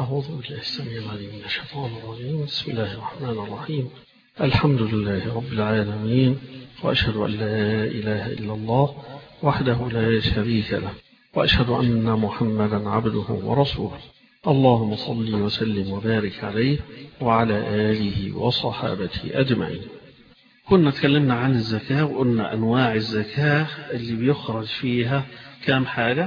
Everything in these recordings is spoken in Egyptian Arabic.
أعوذ بالله السميع العليم من الشيطان الرجيم بسم الله الرحمن الرحيم الحمد لله رب العالمين وأشهد أن لا إله إلا الله وحده لا شريك له وأشهد أن محمدا عبده ورسوله اللهم صل وسلم وبارك عليه وعلى آله وصحابته أجمعين كنا تكلمنا عن الزكاة وقلنا أنواع الزكاة اللي بيخرج فيها كام حاجة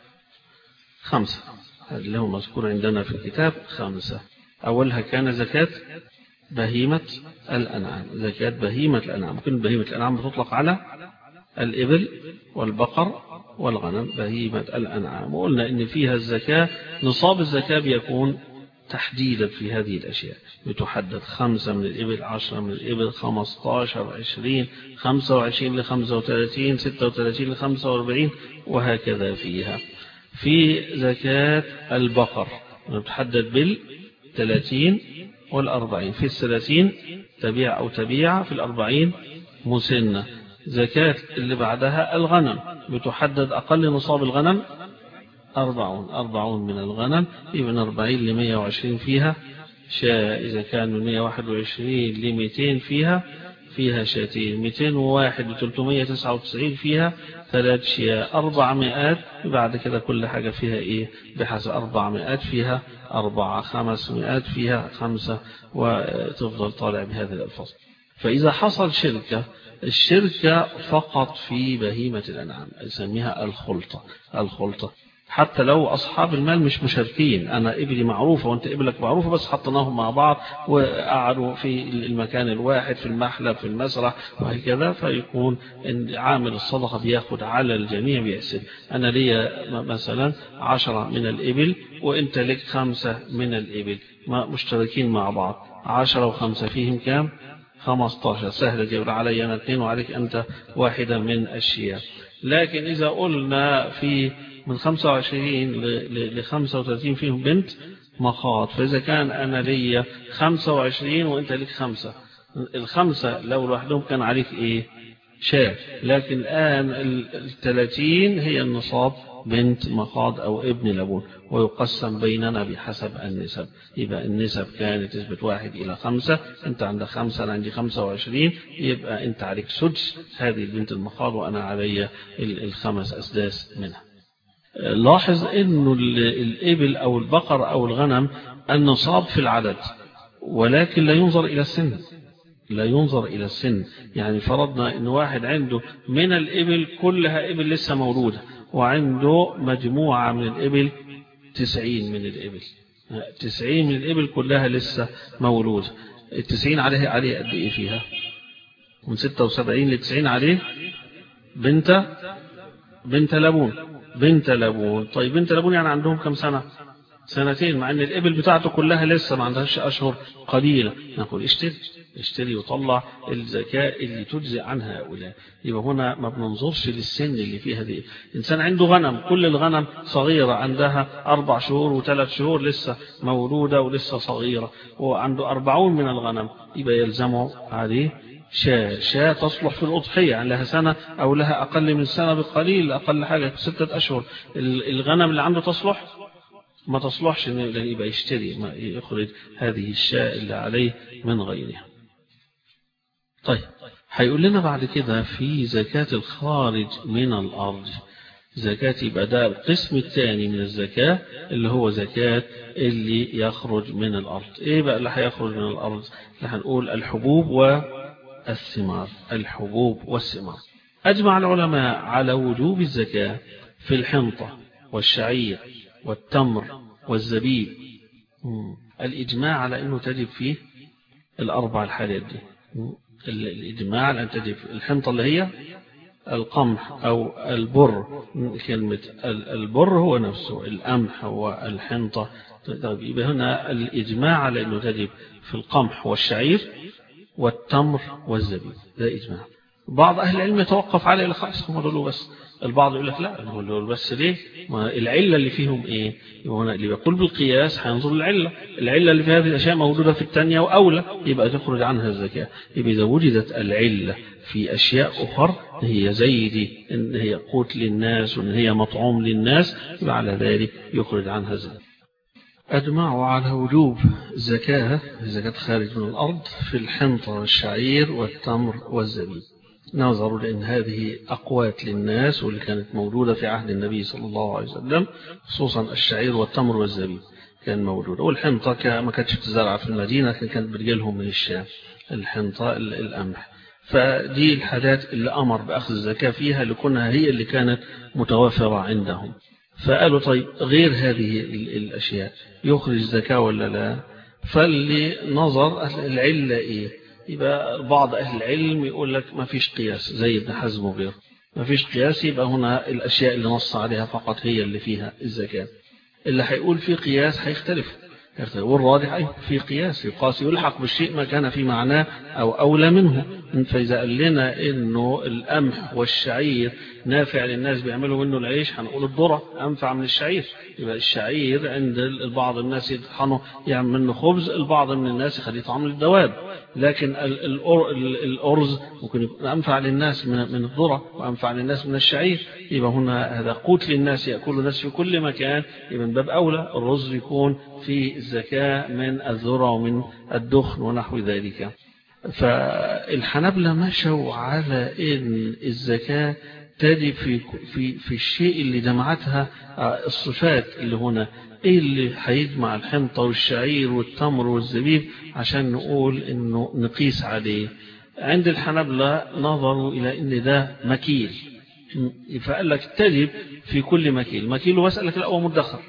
خمسة اللي هو مذكور عندنا في الكتاب خمسة أولها كان زكاة بهيمة الأنعام زكاة بهيمة الأنعام ممكن بهيمة الأنعام بتطلق على الإبل والبقر والغنم بهيمة الأنعام وقلنا إن فيها الزكاة نصاب الزكاة بيكون تحديدا في هذه الأشياء بتحدد خمسة من الإبل عشرة من الإبل خمستاشر عشرين خمسة وعشرين لخمسة وثلاثين ستة وثلاثين لخمسة واربعين وهكذا فيها في زكاة البقر بتحدد بالثلاثين والأربعين في الثلاثين تبيع أو تبيع في الأربعين مسنة زكاة اللي بعدها الغنم بتحدد أقل نصاب الغنم أربعون أربعون من الغنم من أربعين لمية وعشرين فيها شاء إذا كان من مية واحد وعشرين لميتين فيها فيها شاتين ميتين وواحد لتلتمية تسعة وتسعين فيها ثلاث شياء أربع مئات بعد كده كل حاجة فيها إيه بحسب أربع مئات فيها أربعة خمس مئات فيها خمسة وتفضل طالع بهذه الألفاظ فإذا حصل شركة الشركة فقط في بهيمة الأنعام يسميها الخلطة الخلطة حتى لو أصحاب المال مش مشاركين أنا إبلي معروفة وأنت إبلك معروفة بس حطناهم مع بعض وقعدوا في المكان الواحد في المحلب في المسرح وهكذا فيكون إن عامل الصدقة بياخد على الجميع بيحسب أنا ليا مثلا عشرة من الإبل وأنت لك خمسة من الإبل مشتركين مع بعض عشرة وخمسة فيهم كام 15 سهل جبر علي أنا اثنين وعليك أنت واحدة من الشياء لكن إذا قلنا في من 25 ل 35 فيهم بنت مخاض فإذا كان أنا لي 25 وأنت لك خمسة الخمسة لو لوحدهم كان عليك إيه شاة لكن الآن ال 30 هي النصاب بنت مخاض أو ابن لبون ويقسم بيننا بحسب النسب يبقى النسب كانت تثبت واحد إلى خمسة أنت عندك خمسة أنا عندي خمسة وعشرين يبقى أنت عليك سدس هذه البنت المخاض وأنا علي الخمس أسداس منها لاحظ أنه الإبل أو البقر أو الغنم النصاب في العدد ولكن لا ينظر إلى السن لا ينظر إلى السن يعني فرضنا أن واحد عنده من الإبل كلها إبل لسه مولودة وعنده مجموعة من الإبل تسعين من الإبل تسعين من الإبل كلها لسه مولودة التسعين عليه عليه قد إيه فيها من ستة وسبعين لتسعين عليه بنت بنت لبون بنت لبون طيب بنت لبون يعني عندهم كم سنة سنتين مع ان الإبل بتاعته كلها لسه ما عندهاش أشهر قليلة نقول اشتري اشتري وطلع الزكاة اللي تجزئ عن هؤلاء يبقى هنا ما بننظرش للسن اللي فيها دي إنسان عنده غنم كل الغنم صغيرة عندها أربع شهور وثلاث شهور لسه مولودة ولسه صغيرة وعنده أربعون من الغنم يبقى يلزمه عليه شاة شاة تصلح في الأضحية يعني لها سنة أو لها أقل من سنة بقليل أقل حاجة ستة أشهر الغنم اللي عنده تصلح ما تصلحش إنه يبقى يشتري ما يخرج هذه الشاة اللي عليه من غيرها طيب هيقول لنا بعد كده في زكاة الخارج من الأرض زكاة يبقى ده القسم الثاني من الزكاة اللي هو زكاة اللي يخرج من الأرض إيه بقى اللي هيخرج من الأرض اللي هنقول الحبوب والثمار الحبوب والثمار أجمع العلماء على وجوب الزكاة في الحنطة والشعير والتمر والزبيب الإجماع على أنه تجب فيه الأربع الحالات دي الإجماع على أن تجب الحنطة اللي هي القمح أو البر كلمة البر هو نفسه القمح والحنطة طيب يبقى هنا الإجماع على أنه تجب في القمح والشعير والتمر والزبيب ده إجماع بعض أهل العلم يتوقف على الخاص هم دول بس البعض يقول لك لا دول بس ليه ما العلة اللي فيهم إيه هنا اللي بيقول بالقياس هينظر العلة العلة اللي في هذه الأشياء موجودة في الثانية وأولى يبقى تخرج عنها الزكاة يبقى إذا وجدت العلة في أشياء أخر هي زي دي إن هي قوت للناس وإن هي مطعوم للناس يبقى على ذلك يخرج عنها الزكاة أجمعوا على وجوب الزكاة الزكاة خارج من الأرض في الحنطة والشعير والتمر والزبيب نظروا لأن هذه أقوات للناس واللي كانت موجودة في عهد النبي صلى الله عليه وسلم خصوصا الشعير والتمر والزبيب كان موجودة والحنطة ما كانتش بتزرع في المدينة كانت بتجيلهم من الشام الحنطة القمح فدي الحاجات اللي أمر بأخذ الزكاة فيها لكونها هي اللي كانت متوفرة عندهم فقالوا طيب غير هذه الأشياء يخرج الزكاة ولا لا فاللي نظر العلة إيه يبقى بعض أهل العلم يقول لك ما فيش قياس زي ابن حزم وغيره ما فيش قياس يبقى هنا الأشياء اللي نص عليها فقط هي اللي فيها الزكاة اللي هيقول في قياس هيختلف والراجح في قياس القاس يلحق بالشيء ما كان في معناه أو أولى منه فإذا قال لنا إنه القمح والشعير نافع للناس بيعملوا منه العيش هنقول الذرة أنفع من الشعير يبقى الشعير عند بعض الناس يطحنوا يعمل منه خبز البعض من الناس يخليه طعم للدواب لكن الأرز ممكن يكون أنفع للناس من من الذرة وأنفع للناس من الشعير يبقى هنا هذا قوت للناس يأكل الناس في كل مكان يبقى من باب أولى الرز يكون في الزكاة من الذرة ومن الدخن ونحو ذلك فالحنبلة مشوا على إن الزكاة تجب في في في الشيء اللي جمعتها الصفات اللي هنا ايه اللي هيجمع الحنطة والشعير والتمر والزبيب عشان نقول انه نقيس عليه عند الحنبلة نظروا الى ان ده مكيل فقال لك تجب في كل مكيل مكيل واسألك لا هو مدخر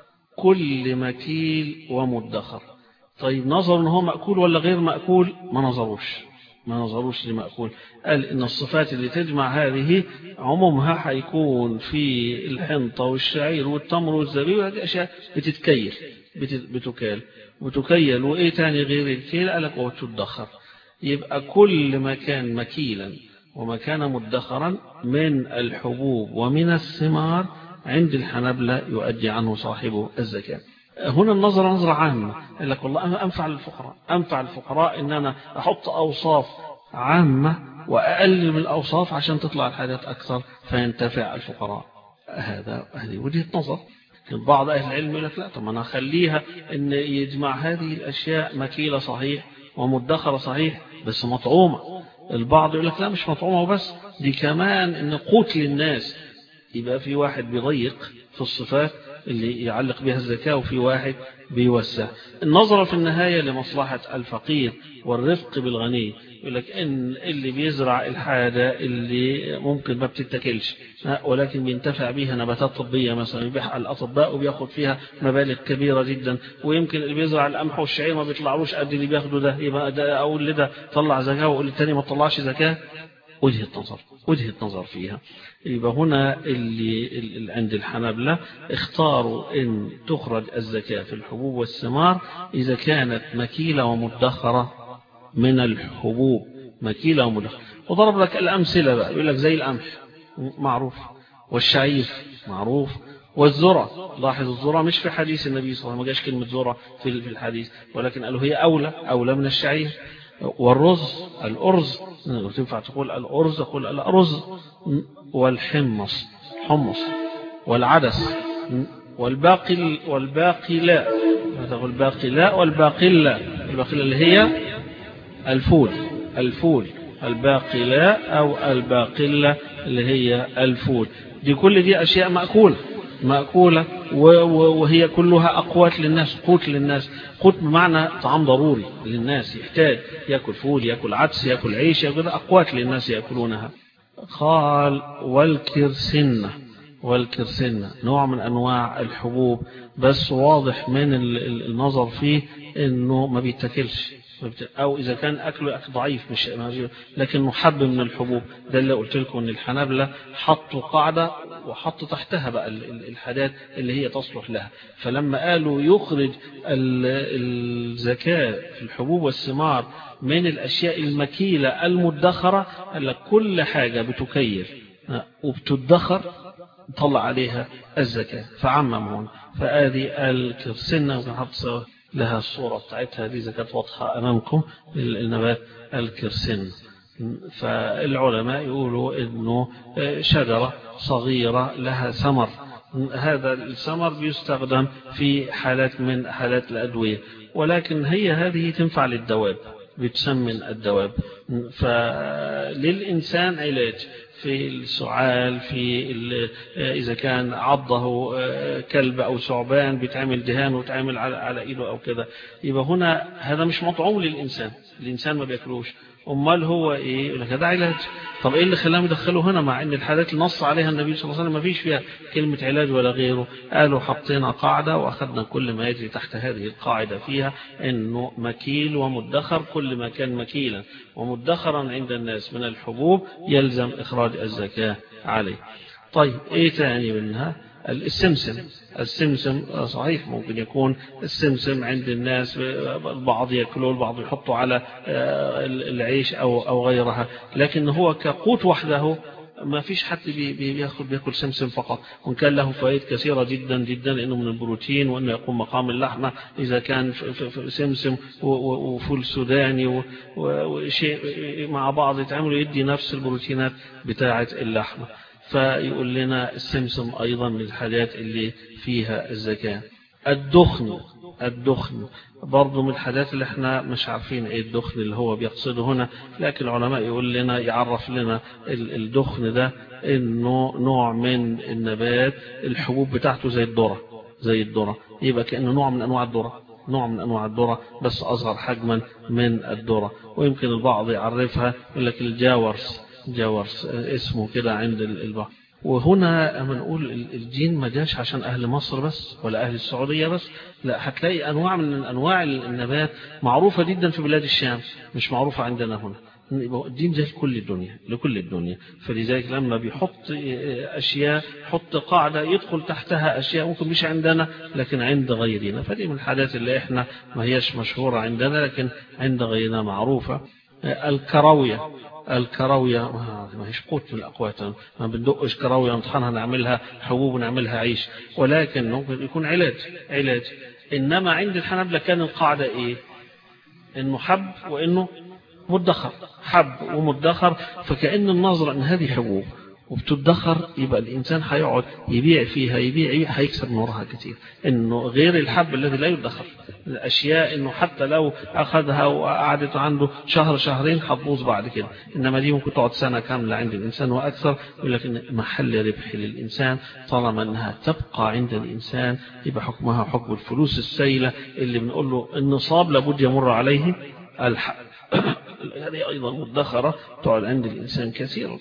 كل مكيل ومدخر طيب نظروا ان هو مأكول ولا غير مأكول ما نظروش ما نظروش لمأكول قال إن الصفات اللي تجمع هذه عمومها هيكون في الحنطة والشعير والتمر والزبيب هذه أشياء بتتكيل بتكال بتكيل وإيه تاني غير الكيل قالك وتدخر يبقى كل ما كان مكيلا وما كان مدخرا من الحبوب ومن الثمار عند الحنبلة يؤدي عنه صاحبه الزكاة هنا النظرة نظرة عامة قال لك والله أنا أنفع للفقراء أنفع للفقراء إن أنا أحط أوصاف عامة وأقلل من الأوصاف عشان تطلع الحاجات أكثر فينتفع الفقراء هذا هذه وجهة نظر بعض أهل العلم يقول لك لا طب أنا أخليها إن يجمع هذه الأشياء مكيلة صحيح ومدخرة صحيح بس مطعومة البعض يقول لك لا مش مطعومة وبس دي كمان إن قوت للناس يبقى في واحد بيضيق في الصفات اللي يعلق بها الزكاة وفي واحد بيوسع النظرة في النهاية لمصلحة الفقير والرفق بالغني يقول لك إن اللي بيزرع الحاجة اللي ممكن ما بتتكلش ولكن بينتفع بيها نباتات طبية مثلا يبيعها الأطباء وبياخد فيها مبالغ كبيرة جدا ويمكن اللي بيزرع القمح والشعير ما بيطلعوش قد اللي بياخده ده يبقى ده أقول لده طلع زكاة وأقول للتاني ما طلعش زكاة وجهة نظر وجهة نظر فيها يبقى هنا اللي, اللي عند الحنابلة اختاروا ان تخرج الزكاة في الحبوب والثمار اذا كانت مكيلة ومدخرة من الحبوب مكيلة ومدخرة وضرب لك الامثلة بقى يقول لك زي القمح معروف والشعير معروف والذرة لاحظ الذرة مش في حديث النبي صلى الله عليه وسلم ما جاش كلمة ذرة في الحديث ولكن قالوا هي أولى أولى من الشعير والرز الأرز تنفع تقول الأرز تقول الأرز والحمص حمص والعدس والباقي والباقي لا تقول الباقي لا والباقي لا الباقي اللي هي الفول الفول الباقي لا أو الباقلة اللي هي الفول دي كل دي أشياء مأكولة مأكولة وهي كلها أقوات للناس قوت للناس قوت بمعنى طعام ضروري للناس يحتاج يأكل فول يأكل عدس يأكل عيش يأكل أقوات للناس يأكلونها قال والكرسنة والكرسنة نوع من أنواع الحبوب بس واضح من النظر فيه أنه ما بيتاكلش أو إذا كان أكله أكل ضعيف مش لكنه حب من الحبوب ده اللي قلت لكم أن الحنابلة حطوا قاعدة وحطوا تحتها بقى الحاجات اللي هي تصلح لها فلما قالوا يخرج الزكاة في الحبوب والثمار من الأشياء المكيلة المدخرة قال لك كل حاجة بتكير وبتدخر طلع عليها الزكاة فعممون فآدي الكرسنة وحط لها الصورة بتاعتها دي إذا كانت واضحة أمامكم النبات الكرسن فالعلماء يقولوا إنه شجرة صغيرة لها ثمر هذا الثمر بيستخدم في حالات من حالات الأدوية ولكن هي هذه تنفع للدواب بتسمن الدواب فللإنسان علاج في السعال في إذا كان عضه كلب أو ثعبان بيتعمل دهان وتعمل على, على إيده أو كذا يبقى هنا هذا مش مطعوم للإنسان الإنسان ما بياكلوش امال هو ايه يقول لك ده علاج طب ايه اللي خلاهم يدخلوا هنا مع ان الحالات اللي نص عليها النبي صلى الله عليه وسلم ما فيش فيها كلمة علاج ولا غيره قالوا حطينا قاعدة واخذنا كل ما يجري تحت هذه القاعدة فيها انه مكيل ومدخر كل ما كان مكيلا ومدخرا عند الناس من الحبوب يلزم اخراج الزكاة عليه طيب ايه تاني منها السمسم السمسم صحيح ممكن يكون السمسم عند الناس البعض يأكلوه البعض يحطوا على العيش أو, أو غيرها لكن هو كقوت وحده ما فيش حد بياخد بياكل سمسم فقط وان كان له فوائد كثيرة جدا جدا لانه من البروتين وانه يقوم مقام اللحمة اذا كان سمسم وفول سوداني وشيء مع بعض يتعملوا يدي نفس البروتينات بتاعة اللحمة فيقول لنا السمسم أيضا من الحاجات اللي فيها الزكاة الدخن الدخن برضو من الحاجات اللي احنا مش عارفين ايه الدخن اللي هو بيقصده هنا لكن العلماء يقول لنا يعرف لنا الدخن ده انه نوع من النبات الحبوب بتاعته زي الذره زي الذره يبقى كأنه نوع من انواع الذره نوع من أنواع الذرة بس أصغر حجما من الذرة ويمكن البعض يعرفها يقول لك الجاورس جاورس اسمه كده عند البحر وهنا اما نقول الجين ما جاش عشان أهل مصر بس ولا أهل السعودية بس لا هتلاقي أنواع من أنواع النبات معروفة جدا في بلاد الشام مش معروفة عندنا هنا الدين جاي لكل الدنيا لكل الدنيا فلذلك لما بيحط أشياء حط قاعدة يدخل تحتها أشياء ممكن مش عندنا لكن عند غيرنا فدي من الحاجات اللي احنا ما هيش مشهورة عندنا لكن عند غيرنا معروفة الكراوية الكراوية ما هيش قوت من الأقوات ما بندقش كراوية نطحنها نعملها حبوب ونعملها عيش ولكن ممكن يكون علاج علاج إنما عند الحنبلة كان القاعدة إيه إنه حب وإنه مدخر حب ومدخر فكأن النظرة أن هذه حبوب وبتدخر يبقى الإنسان هيقعد يبيع فيها يبيع يبيع هيكسب نورها كتير إنه غير الحب الذي لا يدخر الأشياء إنه حتى لو أخذها وقعدت عنده شهر شهرين هتبوظ بعد كده إنما دي ممكن تقعد سنة كاملة عند الإنسان وأكثر يقول لك إن محل ربح للإنسان طالما إنها تبقى عند الإنسان يبقى حكمها حكم الفلوس السيلة اللي بنقول له النصاب لابد يمر عليه الحق هذه أيضا مدخرة تقعد عند الإنسان كثيرا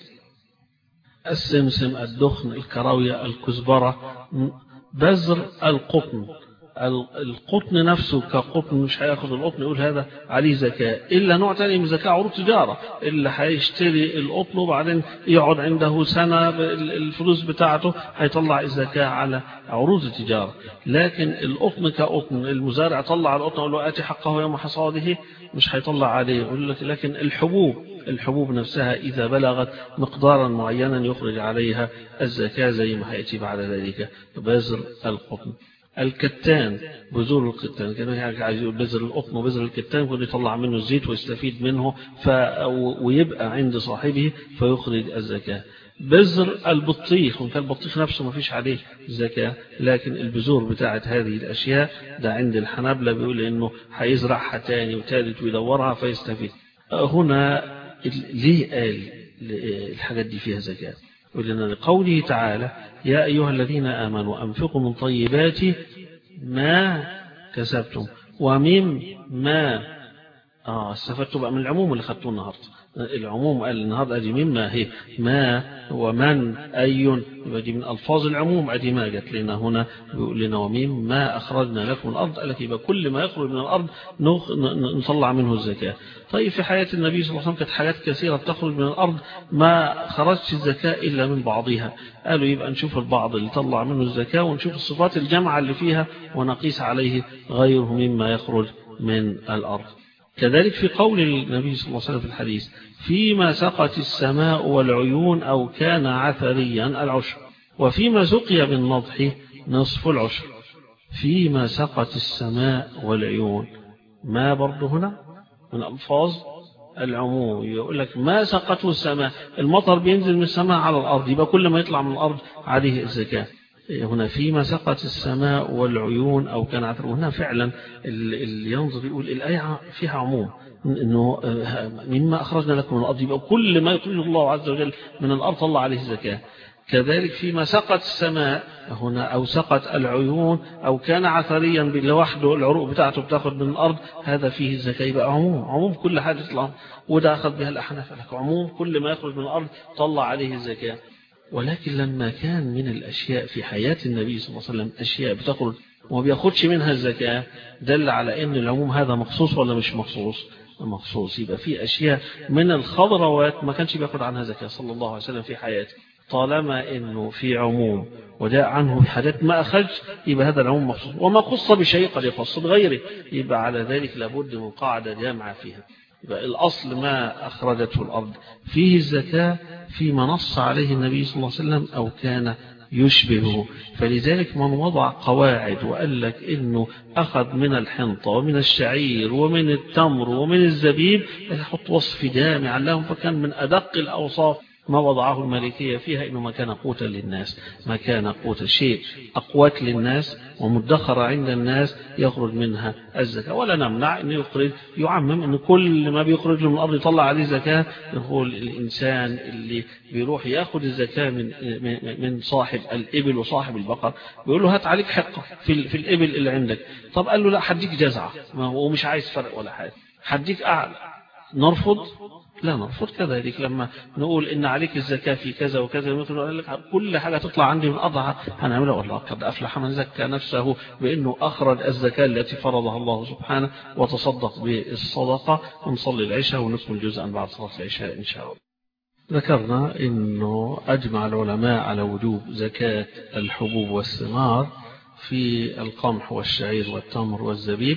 السمسم الدخن الكراوية الكزبرة بذر القطن القطن نفسه كقطن مش هياخد القطن يقول هذا عليه زكاة إلا نوع تاني من زكاة عروض تجارة اللي هيشتري القطن وبعدين يقعد عنده سنة الفلوس بتاعته هيطلع الزكاة على عروض التجارة لكن القطن كقطن المزارع طلع القطن يقول له آتي حقه يوم حصاده مش هيطلع عليه يقول لك لكن الحبوب الحبوب نفسها إذا بلغت مقدارا معينا يخرج عليها الزكاة زي ما هيأتي بعد ذلك بذر القطن الكتان بذور الكتان كانوا عايز يقول بذر القطن وبذر الكتان كان يطلع منه الزيت ويستفيد منه ف... ويبقى عند صاحبه فيخرج الزكاة بذر البطيخ وان كان البطيخ نفسه ما فيش عليه زكاة لكن البذور بتاعت هذه الأشياء ده عند الحنابلة بيقول إنه هيزرعها تاني وتالت ويدورها فيستفيد هنا ليه قال الحاجات دي فيها زكاة ولنا لقوله تعالى يا أيها الذين آمنوا أنفقوا من طيبات ما كسبتم ومما آه استفدتوا بقى من العموم اللي خدتوه النهارده العموم قال النهارده ادي مما هي ما ومن أي يبقى دي من ألفاظ العموم ادي ما جت لنا هنا بيقول لنا ومما أخرجنا لكم من الأرض قال لك يبقى كل ما يخرج من الأرض نطلع منه الزكاة طيب في حياة النبي صلى الله عليه وسلم كانت حاجات كثيرة تخرج من الأرض ما خرجت الزكاة إلا من بعضها قالوا يبقى نشوف البعض اللي طلع منه الزكاة ونشوف الصفات الجامعة اللي فيها ونقيس عليه غيره مما يخرج من الأرض كذلك في قول النبي صلى الله عليه وسلم في الحديث فيما سقت السماء والعيون أو كان عثريا العشر وفيما سقي بالنضح نصف العشر فيما سقت السماء والعيون ما برضه هنا من ألفاظ العموم يقول لك ما سقته السماء المطر بينزل من السماء على الأرض يبقى كل ما يطلع من الأرض عليه الزكاة هنا فيما سقط السماء والعيون أو كان عثر هنا فعلا اللي ينظر يقول الآية فيها عموم انه مما اخرجنا لكم من الارض يبقى كل ما يخرجه الله عز وجل من الارض طلع عليه زكاه كذلك فيما سقط السماء هنا أو سقط العيون أو كان عثريا لوحده العروق بتاعته بتاخد من الأرض هذا فيه الزكاة يبقى عموم عموم كل حاجة تطلع وده أخذ بها الأحناف لك عموم كل ما يخرج من الأرض طلع عليه الزكاة ولكن لما كان من الأشياء في حياة النبي صلى الله عليه وسلم أشياء بتخرج وما بياخدش منها الزكاة دل على أن العموم هذا مخصوص ولا مش مخصوص مخصوص يبقى في أشياء من الخضروات ما كانش بياخد عنها زكاة صلى الله عليه وسلم في حياته طالما انه في عموم وجاء عنه حاجات ما اخذ يبقى هذا العموم مخصوص وما خص بشيء قد يخص بغيره يبقى على ذلك لابد من قاعدة جامعة فيها يبقى الأصل ما أخرجته الأرض فيه الزكاة فيما نص عليه النبي صلى الله عليه وسلم أو كان يشبهه فلذلك من وضع قواعد وقال لك إنه أخذ من الحنطة ومن الشعير ومن التمر ومن الزبيب يحط وصف جامع لهم فكان من أدق الأوصاف ما وضعه المالكية فيها إنه ما كان قوتا للناس ما كان قوت شيء أقوات للناس ومدخر عند الناس يخرج منها الزكاة ولا نمنع أنه يخرج يعمم أن كل ما بيخرج من الأرض يطلع عليه زكاة يقول الإنسان اللي بيروح ياخد الزكاة من من صاحب الإبل وصاحب البقر بيقول له هات عليك حقة في, في الإبل اللي عندك طب قال له لا حديك جزعة ما هو مش عايز فرق ولا حاجة حديك أعلى نرفض لا نرفض كذلك لما نقول إن عليك الزكاة في كذا وكذا مثل لك كل حاجة تطلع عندي من أضعى هنعملها والله قد أفلح من زكى نفسه بأنه أخرج الزكاة التي فرضها الله سبحانه وتصدق بالصدقة ونصلي العشاء ونكمل جزءا بعد صلاة العشاء إن شاء الله ذكرنا أنه أجمع العلماء على وجوب زكاة الحبوب والثمار في القمح والشعير والتمر والزبيب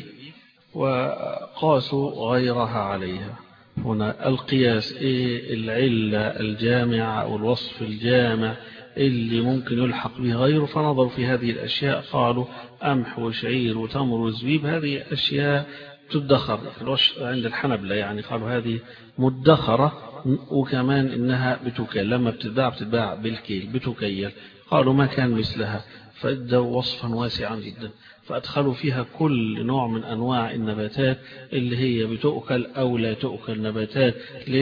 وقاسوا غيرها عليها هنا القياس إيه العلة الجامعة أو الوصف الجامع اللي ممكن يلحق به غيره فنظروا في هذه الأشياء قالوا أمح وشعير وتمر وزبيب هذه أشياء تدخر عند الحنبلة يعني قالوا هذه مدخرة وكمان إنها بتكيل لما بتتباع بتتباع بالكيل بتكيل قالوا ما كان مثلها فادوا وصفا واسعا جدا فأدخلوا فيها كل نوع من أنواع النباتات اللي هي بتؤكل أو لا تؤكل نباتات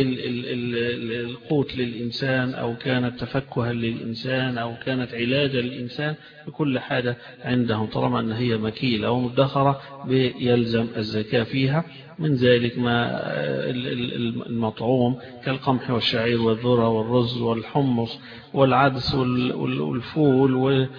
للقوت للإنسان أو كانت تفكها للإنسان أو كانت علاجا للإنسان بكل حاجة عندهم طالما أن هي مكيلة ومدخرة بيلزم الزكاة فيها من ذلك ما المطعوم كالقمح والشعير والذرة والرز والحمص والعدس والفول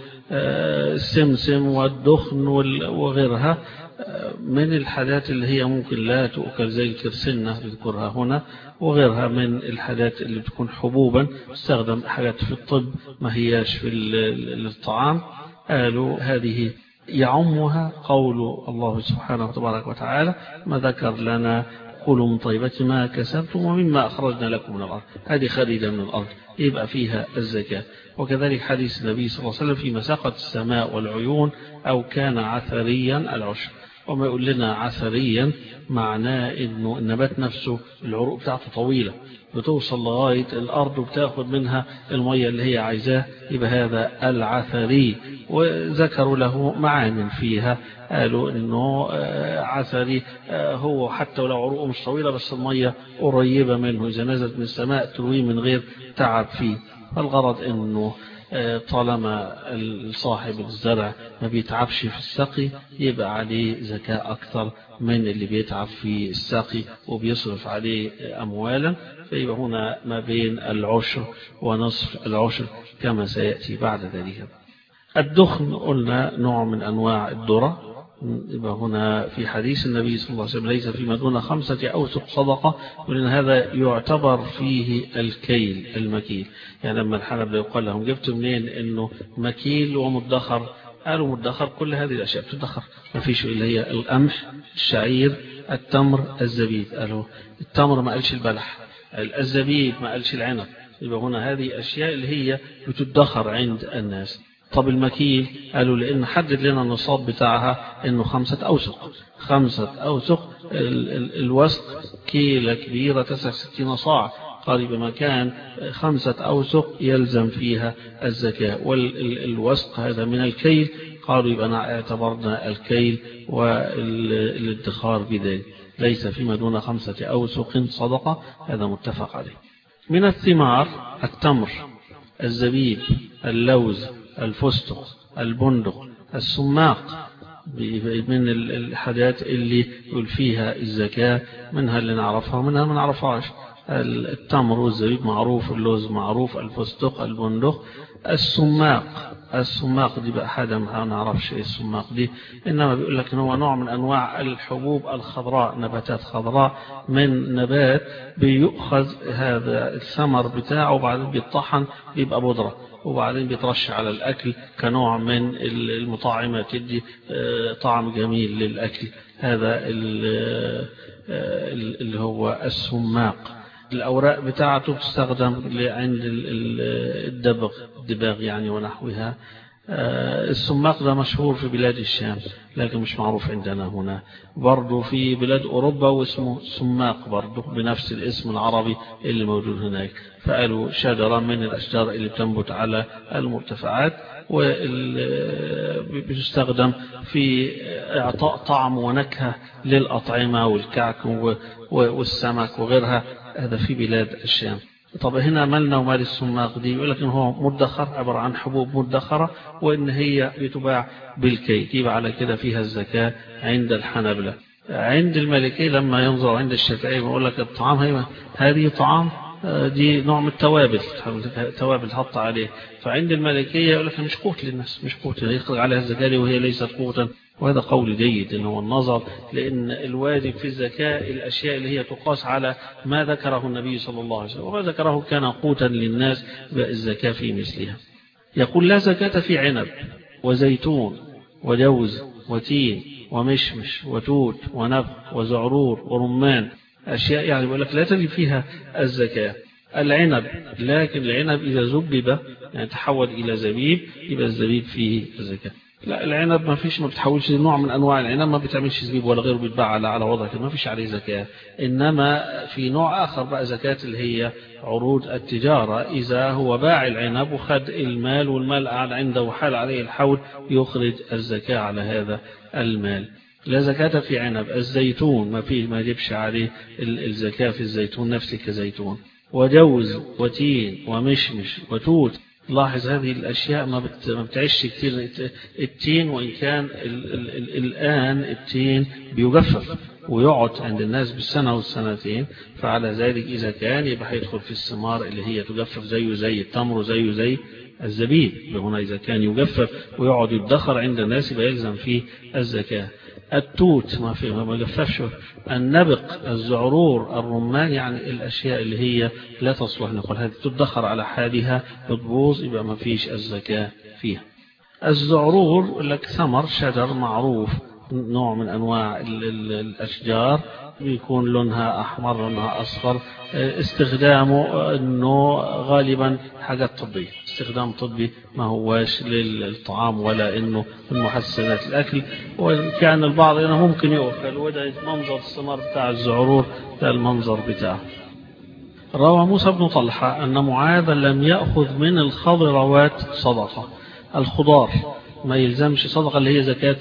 والسمسم والدخن وغيرها من الحاجات اللي هي ممكن لا تؤكل زي الكرسنة بذكرها هنا وغيرها من الحاجات اللي بتكون حبوبا تستخدم حاجات في الطب ما هياش في الطعام قالوا هذه يعمها قول الله سبحانه وتبارك وتعالى ما ذكر لنا قولوا من طيبة ما كسبتم ومما أخرجنا لكم من الأرض هذه خريدة من الأرض يبقى فيها الزكاة وكذلك حديث النبي صلى الله عليه وسلم في مساقة السماء والعيون أو كان عثريا العشر وما يقول لنا عثريا معناه انه النبات نفسه العروق بتاعته طويلة بتوصل لغاية الأرض وبتاخد منها المية اللي هي عايزاه يبقى هذا العثري وذكروا له معان فيها قالوا انه عثري هو حتى ولو عروقه مش طويلة بس المية قريبة منه إذا نزلت من السماء ترويه من غير تعب فيه فالغرض انه طالما صاحب الزرع ما بيتعبش في السقي يبقى عليه زكاة أكثر من اللي بيتعب في السقي وبيصرف عليه أموالا فيبقى هنا ما بين العشر ونصف العشر كما سيأتي بعد ذلك الدخن قلنا نوع من أنواع الذرة يبقى هنا في حديث النبي صلى الله عليه وسلم ليس فيما دون خمسة أوسق صدقة ولأن هذا يعتبر فيه الكيل المكيل يعني لما الحنب يقال لهم جبت منين أنه مكيل ومدخر قالوا مدخر كل هذه الأشياء بتدخر ما فيش إلا هي القمح الشعير التمر الزبيب قالوا التمر ما قالش البلح الزبيب ما قالش العنب يبقى هنا هذه أشياء اللي هي بتدخر عند الناس طب المكيل قالوا لأن حدد لنا النصاب بتاعها أنه خمسة أوسق خمسة أوسق الوسق كيلة كبيرة 69 صاع قال بمكان خمسة أوسق يلزم فيها الزكاة والوسق هذا من الكيل قالوا يبقى اعتبرنا الكيل والادخار بذلك ليس فيما دون خمسة أوسق صدقة هذا متفق عليه من الثمار التمر الزبيب اللوز الفستق البندق السماق من الحاجات اللي يقول فيها الزكاة منها اللي نعرفها ومنها ما نعرفهاش التمر والزبيب معروف اللوز معروف الفستق البندق السماق السماق دي بقى حاجة ما نعرفش ايه السماق دي إنما بيقول لك إن هو نوع من أنواع الحبوب الخضراء نباتات خضراء من نبات بيؤخذ هذا الثمر بتاعه وبعدين بيطحن بيبقى بودرة وبعدين بيترش على الأكل كنوع من المطاعمات تدي طعم جميل للأكل هذا اللي هو السماق الأوراق بتاعته تستخدم عند الدبغ الدباغ يعني ونحوها السماق ده مشهور في بلاد الشام لكن مش معروف عندنا هنا برضه في بلاد أوروبا واسمه سماق برضه بنفس الاسم العربي اللي موجود هناك فقالوا شجرة من الأشجار اللي بتنبت على المرتفعات وبتستخدم في إعطاء طعم ونكهة للأطعمة والكعك والسمك وغيرها هذا في بلاد الشام طب هنا مالنا ومال السماق دي يقول لك ان هو مدخر عبارة عن حبوب مدخرة وان هي بتباع بالكي يبقى على كده فيها الزكاة عند الحنبلة عند المالكي لما ينظر عند الشافعي يقول لك الطعام هذه طعام دي نوع من التوابل توابل تحط عليه فعند المالكية يقول لك مش قوت للناس مش قوت يخرج عليها الزكاة وهي ليست قوتا وهذا قول جيد إن هو النظر لأن الواجب في الزكاة الأشياء اللي هي تقاس على ما ذكره النبي صلى الله عليه وسلم وما ذكره كان قوتا للناس الزكاة في مثلها يقول لا زكاة في عنب وزيتون وجوز وتين ومشمش وتوت ونبق وزعرور ورمان أشياء يعني بيقول لك لا تجب فيها الزكاة العنب لكن العنب إذا زبب يعني تحول إلى زبيب يبقى الزبيب فيه الزكاة لا العنب ما فيش ما بتحولش نوع من أنواع العنب ما بتعملش زبيب ولا غيره بيتباع على على وضع كده ما فيش عليه زكاة إنما في نوع آخر بقى زكاة اللي هي عروض التجارة إذا هو باع العنب وخد المال والمال قاعد عنده وحال عليه الحول يخرج الزكاة على هذا المال لا زكاة في عنب الزيتون ما فيه ما يجبش عليه الزكاة في الزيتون نفسه كزيتون وجوز وتين ومشمش وتوت لاحظ هذه الأشياء ما بتعيش كتير التين وإن كان ال ال ال الآن التين بيجفف ويقعد عند الناس بالسنة والسنتين فعلى ذلك إذا كان يبقى هيدخل في الثمار اللي هي تجفف زيه زي التمر زيه زي الزبيب هنا إذا كان يجفف ويقعد يدخر عند الناس يبقى يلزم فيه الزكاة التوت ما في ما جففش النبق الزعرور الرمان يعني الأشياء اللي هي لا تصلح نقول هذه تدخر على حالها بتبوظ يبقى ما فيش الزكاة فيها الزعرور لك ثمر شجر معروف نوع من أنواع الأشجار بيكون لونها أحمر لونها أصفر استخدامه أنه غالبا حاجات طبية استخدام طبي ما هواش للطعام ولا أنه من محسنات الأكل وإن كان البعض هنا ممكن يؤكل وده منظر الثمر بتاع الزعرور ده المنظر بتاعه روى موسى بن طلحة أن معاذا لم يأخذ من الخضروات صدقة الخضار ما يلزمش صدقة اللي هي زكاة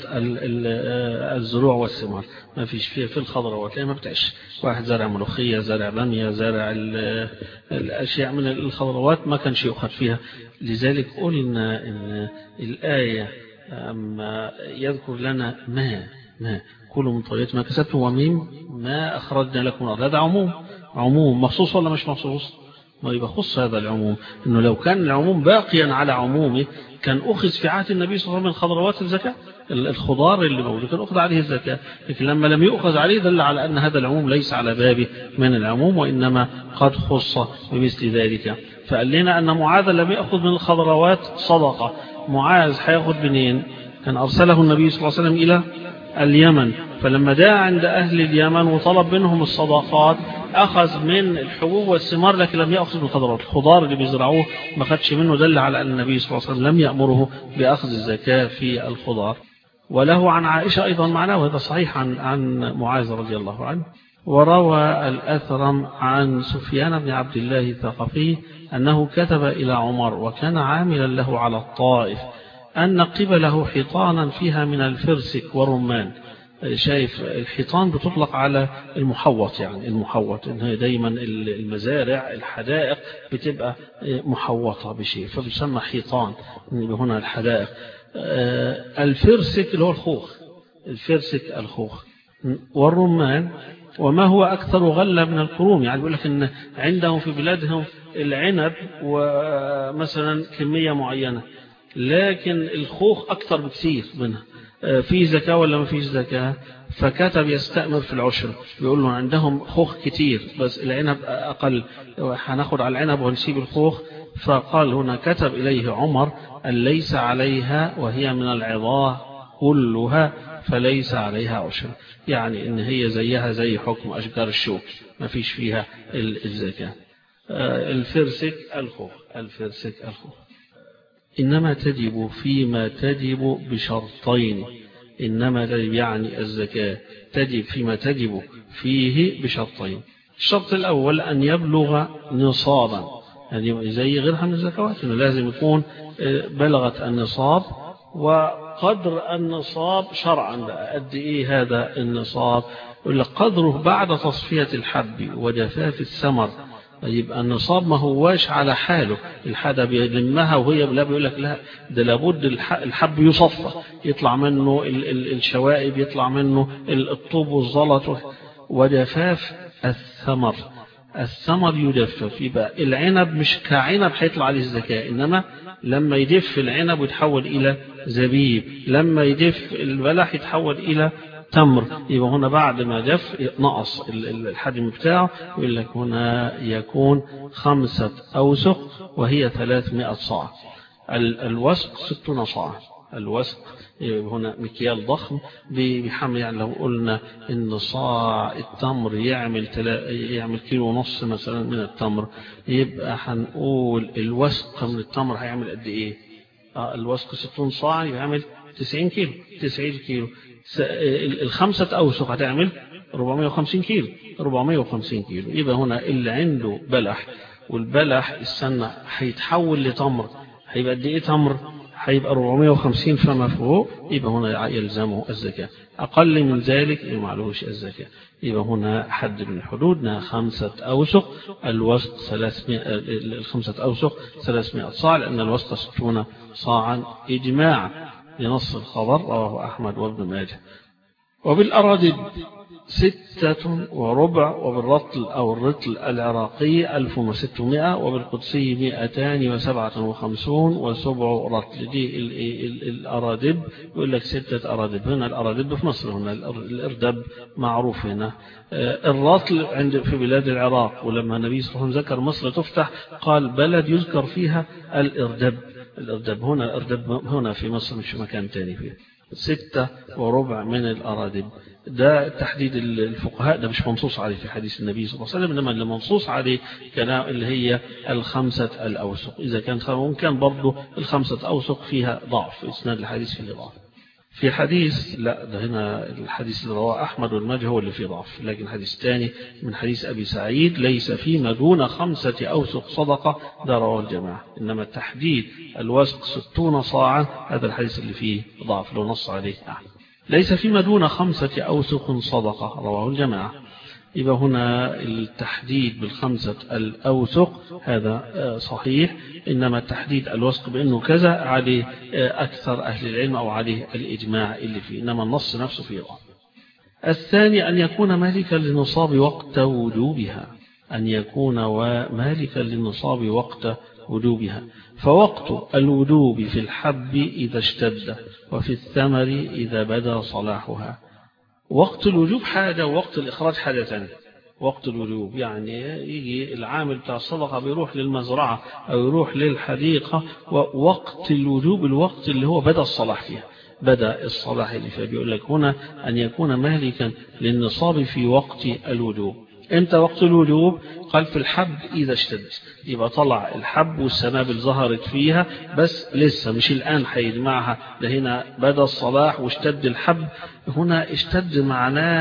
الزروع والثمار ما فيش فيه في الخضروات لأن ما بتعيش واحد زرع ملوخية زرع بامية زرع الأشياء من الخضروات ما كانش يؤخذ فيها لذلك قلنا إن الآية أما يذكر لنا ما ما كلوا من طريقة ما كسبتم ومين ما أخرجنا لكم الأرض هذا عموم عموم مخصوص ولا مش مخصوص ما يبقى خص هذا العموم إنه لو كان العموم باقيا على عمومه كان أخذ في عهد النبي صلى الله عليه وسلم من خضروات الزكاة الخضار اللي موجود كان أخذ عليه الزكاة لكن لما لم يؤخذ عليه دل على أن هذا العموم ليس على بابه من العموم وإنما قد خص بمثل ذلك فقال لنا أن معاذ لم يأخذ من الخضروات صدقة معاذ هياخذ منين كان أرسله النبي صلى الله عليه وسلم إلى اليمن فلما جاء عند أهل اليمن وطلب منهم الصدقات أخذ من الحبوب والثمار لكن لم يأخذ من الخضروات الخضار اللي بيزرعوه ما خدش منه دل على أن النبي صلى الله عليه وسلم لم يأمره بأخذ الزكاة في الخضار وله عن عائشة أيضا معناه وهذا صحيح عن عن معاذ رضي الله عنه وروى الأثرم عن سفيان بن عبد الله الثقفي أنه كتب إلى عمر وكان عاملا له على الطائف أن قبله حيطانا فيها من الفرسك والرمان شايف الحيطان بتطلق على المحوط يعني المحوط إن دايما المزارع الحدائق بتبقى محوطة بشيء فبيسمى حيطان هنا الحدائق الفرسك اللي هو الخوخ الفرسك الخوخ والرمان وما هو أكثر غلة من الكروم يعني بيقول لك إن عندهم في بلادهم العنب ومثلا كمية معينة لكن الخوخ أكثر بكثير منها في زكاة ولا ما فيش زكاة فكتب يستأمر في العشر بيقول له عندهم خوخ كتير بس العنب أقل هناخد على العنب ونسيب الخوخ فقال هنا كتب إليه عمر أن ليس عليها وهي من العظاه كلها فليس عليها عشر يعني إن هي زيها زي حكم أشجار الشوك ما فيش فيها الزكاة الفرسك الخوخ الفرسك الخوخ إنما تجب فيما تجب بشرطين إنما تجب يعني الزكاة تجب فيما تجب فيه بشرطين الشرط الأول أن يبلغ نصابا يعني زي غيرها من الزكوات إنه لازم يكون بلغت النصاب وقدر النصاب شرعا قد إيه هذا النصاب يقول لك قدره بعد تصفية الحب وجفاف الثمر يبقى النصاب ما هواش على حاله الحدا بيلمها وهي لا بيقول لك لا ده لابد الحب يصفى يطلع منه الشوائب يطلع منه الطوب والزلط وجفاف الثمر الثمر يجفف يبقى العنب مش كعنب هيطلع عليه الزكاة إنما لما يدف العنب ويتحول إلى زبيب لما يدف البلح يتحول إلى تمر يبقى هنا بعد ما جف نقص الحجم بتاعه يقول لك هنا يكون خمسة أوسق وهي 300 صاع الوسق 60 صاع الوسق هنا مكيال ضخم بحمل يعني لو قلنا ان صاع التمر يعمل تلا يعمل كيلو ونص مثلا من التمر يبقى هنقول الوسق من التمر هيعمل قد ايه آه الوسق 60 صاع يعمل 90 كيلو 90 كيلو الخمسة أوسق هتعمل 450 كيلو 450 كيلو يبقى هنا اللي عنده بلح والبلح السنة هيتحول لتمر هيبقى قد ايه تمر هيبقى 450 فما فوق يبقى هنا يلزمه الزكاة أقل من ذلك معلوش الزكاة يبقى هنا حد من حدودنا خمسة أوسق الوسط 300 الخمسة أوسق 300 صاع لأن الوسط 60 صاعا إجماع لنص الخبر رواه أحمد وابن ماجه وبالأرادب ستة وربع وبالرطل أو الرطل العراقي 1600 وبالقدسي 257 وسبع رطل دي الأرادب يقول لك ستة أرادب هنا الأرادب في مصر هنا الإردب معروف هنا الرطل عند في بلاد العراق ولما النبي صلى الله عليه وسلم ذكر مصر تفتح قال بلد يذكر فيها الإردب الأردب هنا الأردب هنا في مصر مش مكان تاني فيه ستة وربع من الأرادب ده تحديد الفقهاء ده مش منصوص عليه في حديث النبي صلى الله عليه وسلم إنما اللي منصوص عليه كان اللي هي الخمسة الأوسق إذا كان ممكن برضه الخمسة أوسق فيها ضعف إسناد الحديث فيه ضعف في حديث لا ده هنا الحديث اللي رواه أحمد والمجه هو اللي فيه ضعف لكن حديث ثاني من حديث أبي سعيد ليس فيما دون خمسة أوسق صدقة ده رواه الجماعة إنما التحديد الوسق ستون صاعا هذا الحديث اللي فيه ضعف لو نص عليه أحمد ليس فيما دون خمسة أوسق صدقة رواه الجماعة يبقى هنا التحديد بالخمسة الأوسق هذا صحيح إنما التحديد الوسق بأنه كذا عليه أكثر أهل العلم أو عليه الإجماع اللي فيه إنما النص نفسه فيه ضعف الثاني أن يكون مالكا للنصاب وقت وجوبها أن يكون مالكا للنصاب وقت وجوبها فوقت الوجوب في الحب إذا اشتد وفي الثمر إذا بدا صلاحها وقت الوجوب حاجة ووقت الإخراج حاجة ثانية وقت الوجوب يعني يجي العامل بتاع الصدقة بيروح للمزرعة أو يروح للحديقة ووقت الوجوب الوقت اللي هو بدأ الصلاح فيها بدأ الصلاح اللي فيها بيقول لك هنا أن يكون مالكا للنصاب في وقت الوجوب امتى وقت الوجوب قال في الحب إذا اشتد يبقى طلع الحب والسنابل ظهرت فيها بس لسه مش الآن هيجمعها ده هنا بدأ الصلاح واشتد الحب هنا اشتد معناه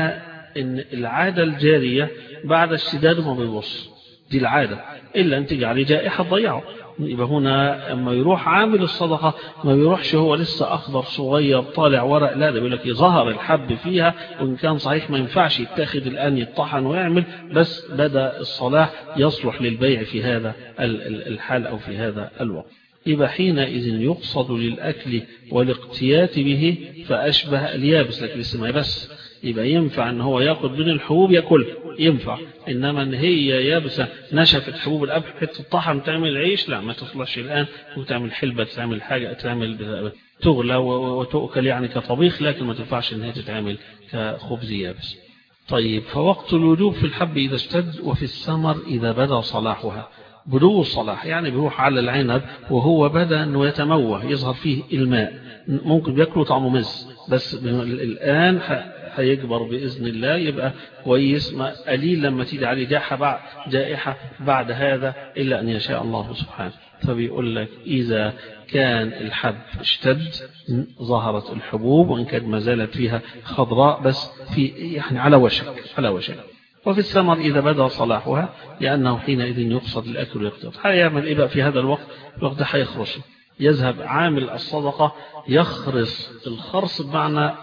ان العادة الجارية بعد الشداد ما بيبص دي العادة إلا أن تيجي عليه جائحة تضيعه يبقى هنا اما يروح عامل الصدقة ما بيروحش هو لسه أخضر صغير طالع ورق لا ده بيقول لك ظهر الحب فيها وإن كان صحيح ما ينفعش يتاخد الآن يطحن ويعمل بس بدأ الصلاح يصلح للبيع في هذا الحال أو في هذا الوقت يبقى حينئذ يقصد للأكل والاقتيات به فأشبه اليابس لكن لسه ما يبس يبقى ينفع ان هو ياخد من الحبوب ياكل ينفع انما ان هي يابسه نشفت حبوب القمح حته طحن تعمل عيش لا ما تصلحش الان وتعمل حلبه تعمل حاجه تعمل تغلى وتؤكل يعني كطبيخ لكن ما تنفعش ان هي تتعمل كخبز يابس طيب فوقت الوجوب في الحب اذا اشتد وفي الثمر اذا بدا صلاحها بدو الصلاح يعني بيروح على العنب وهو بدا انه يتموه يظهر فيه الماء ممكن بياكله طعمه مز بس الان هيكبر بإذن الله يبقى كويس ما قليل لما تيجي عليه جائحة بعد, جائحة بعد هذا إلا أن يشاء الله سبحانه فبيقول لك إذا كان الحب اشتد ظهرت الحبوب وإن كانت ما زالت فيها خضراء بس في يعني على وشك على وشك وفي الثمر إذا بدأ صلاحها لأنه حينئذ يقصد الأكل ويقتض هيعمل إيه بقى في هذا الوقت الوقت ده هيخرصه يذهب عامل الصدقة يخرص الخرص بمعنى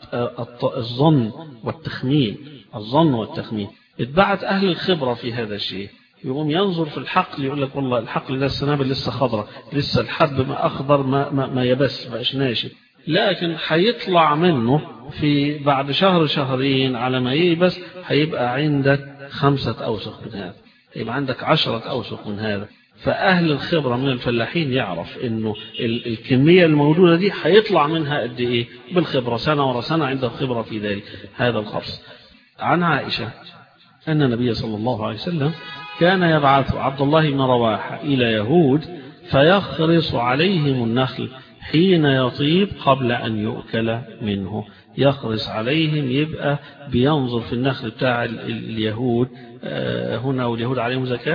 الظن والتخمين الظن والتخمين اتبعت أهل الخبرة في هذا الشيء يقوم ينظر في الحقل يقول لك والله الحقل ده السنابل لسه خضرة لسه الحب ما أخضر ما, ما, ما يبس بقاش ناشف لكن هيطلع منه في بعد شهر شهرين على ما ييبس هيبقى عندك خمسة أوسق من هذا يبقى عندك عشرة أوسق من هذا فأهل الخبرة من الفلاحين يعرف أنه الكمية الموجودة دي هيطلع منها قد إيه بالخبرة سنة ورا سنة عنده خبرة في ذلك هذا الخرص عن عائشة أن النبي صلى الله عليه وسلم كان يبعث عبد الله بن رواحة إلى يهود فيخرص عليهم النخل حين يطيب قبل أن يؤكل منه يخرص عليهم يبقى بينظر في النخل بتاع اليهود هنا واليهود عليهم زكاة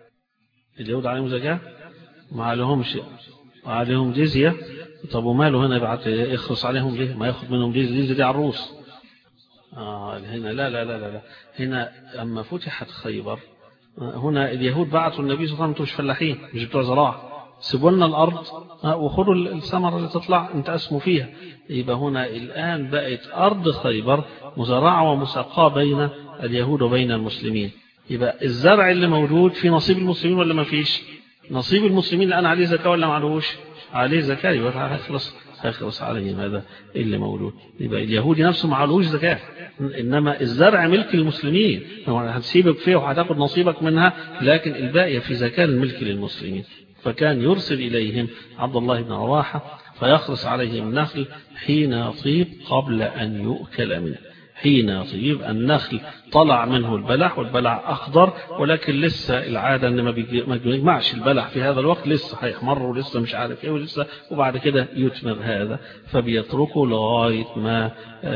اليهود عليهم زكاة ما عليهمش عليهم جزية طب وماله هنا يبعت يخلص عليهم ليه ما ياخد منهم جزية جزية دي عروس آه هنا لا لا لا لا هنا أما فتحت خيبر هنا اليهود بعثوا النبي صلى الله عليه وسلم مش فلاحين مش بتوع زراعة سيبوا لنا الأرض وخذوا الثمرة اللي تطلع انت اسموا فيها يبقى هنا الآن بقت أرض خيبر مزرعة ومساقاة بين اليهود وبين المسلمين يبقى الزرع اللي موجود في نصيب المسلمين ولا ما فيش نصيب المسلمين الآن عليه زكاة ولا ما عليهوش عليه زكاة يبقى هيخلص هيخلص عليهم هذا اللي موجود يبقى اليهودي نفسه ما عليهوش زكاة إنما الزرع ملك المسلمين هتسيبك فيه وهتاخد نصيبك منها لكن الباقي في زكاة الملك للمسلمين فكان يرسل إليهم عبد الله بن رواحة فيخرس عليهم النخل حين يطيب قبل أن يؤكل منه حين يطيب النخل طلع منه البلح والبلح أخضر ولكن لسه العادة أن ما بيجمعش البلح في هذا الوقت لسه هيحمر ولسه مش عارف ايه ولسه وبعد كده يتمر هذا فبيتركه لغاية ما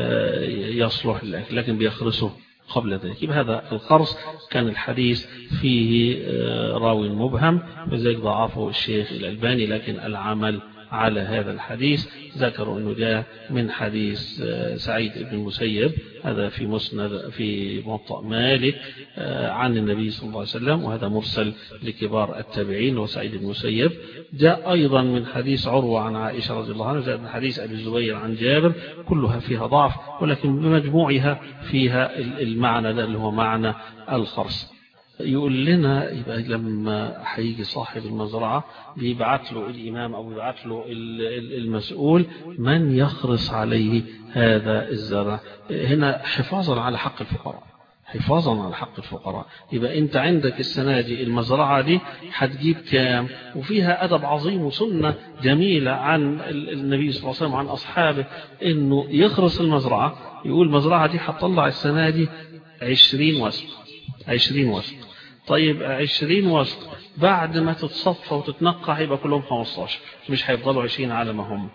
يصلح للأكل لكن بيخرسه قبل ذلك يبقى هذا الخرص كان الحديث فيه راوي مبهم وذلك ضعفه الشيخ الألباني لكن العمل على هذا الحديث ذكروا أنه جاء من حديث سعيد بن المسيب هذا في مسند في موطأ مالك عن النبي صلى الله عليه وسلم وهذا مرسل لكبار التابعين وسعيد بن المسيب جاء أيضا من حديث عروة عن عائشة رضي الله عنها جاء من حديث أبي الزبير عن جابر كلها فيها ضعف ولكن بمجموعها فيها المعنى ده اللي هو معنى الخرص يقول لنا يبقى لما هيجي صاحب المزرعة بيبعت له الإمام أو بيبعت له المسؤول من يخرص عليه هذا الزرع هنا حفاظا على حق الفقراء حفاظا على حق الفقراء يبقى انت عندك السنة دي المزرعة دي هتجيب كام وفيها أدب عظيم وسنة جميلة عن النبي صلى الله عليه وسلم عن أصحابه انه يخرص المزرعة يقول المزرعة دي هتطلع السنة دي عشرين وسق عشرين وسق طيب عشرين وسق بعد ما تتصفى وتتنقع هيبقى كلهم 15 مش هيفضلوا 20 على ما هم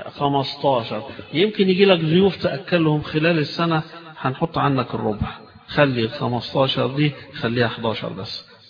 15 يمكن يجي لك ضيوف تأكلهم خلال السنة هنحط عنك الربع خلي ال 15 دي خليها 11 بس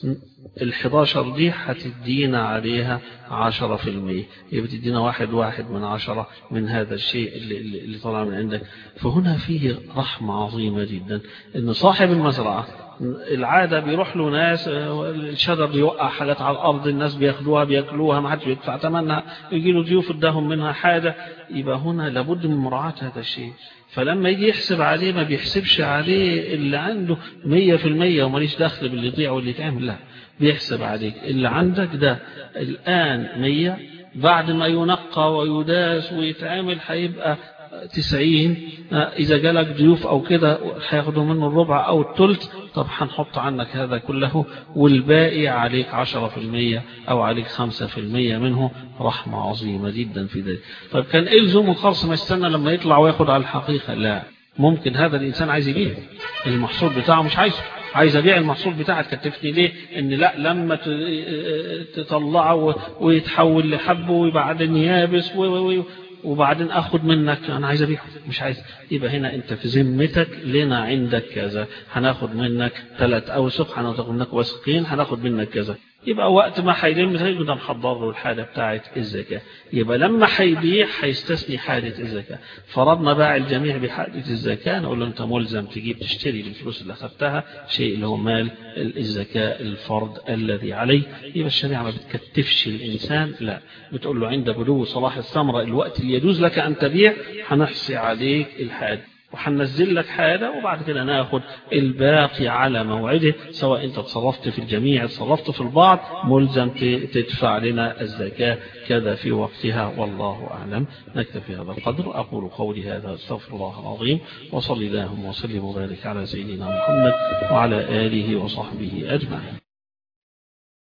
ال 11 دي هتدينا عليها 10% يبقى تدينا واحد واحد من عشرة من هذا الشيء اللي, اللي طلع من عندك فهنا فيه رحمة عظيمة جدا ان صاحب المزرعة العادة بيروح له ناس الشجر بيوقع حاجات على الأرض الناس بياخدوها بياكلوها ما حدش بيدفع ثمنها يجي له ضيوف اداهم منها حاجة يبقى هنا لابد من مراعاة هذا الشيء فلما يجي يحسب عليه ما بيحسبش عليه اللي عنده مية في المية وماليش دخل باللي يضيع واللي يتعمل لا بيحسب عليك اللي عندك ده الآن مية بعد ما ينقى ويداس ويتعامل هيبقى تسعين إذا جالك ضيوف أو كده هياخدوا منه الربع أو الثلث طب هنحط عنك هذا كله والباقي عليك عشرة في المية أو عليك خمسة في المية منه رحمة عظيمة جدا في ذلك طيب كان إلزم الخرص ما يستنى لما يطلع وياخد على الحقيقة لا ممكن هذا الإنسان عايز يبيع المحصول بتاعه مش عايزه عايز ابيع المحصول بتاعك تكتفني ليه ان لا لما تطلعه ويتحول لحبه وبعدين يابس وبعدين اخد منك انا عايز ابيعه مش عايز يبقى هنا انت في ذمتك لنا عندك كذا هناخد منك ثلاث اوسق هناخد منك وسقين هناخد منك كذا يبقى وقت ما هيلم كده نحضر له الحاجه بتاعه الزكاه يبقى لما هيبيع هيستثني حاجه الزكاه فرضنا باع الجميع بحاجه الزكاه نقول له انت ملزم تجيب تشتري بالفلوس اللي اخذتها شيء اللي هو مال الزكاه الفرض الذي عليه يبقى الشريعه ما بتكتفش الانسان لا بتقول له عند بلوغ صلاح الثمره الوقت اللي يجوز لك ان تبيع هنحصي عليك الحاجه وهننزل لك حاجة وبعد كده ناخد الباقي على موعده سواء انت تصرفت في الجميع تصرفت في البعض ملزم تدفع لنا الزكاة كذا في وقتها والله أعلم نكتفي هذا القدر أقول قولي هذا استغفر الله العظيم وصلي اللهم وسلم وبارك على سيدنا محمد وعلى آله وصحبه أجمعين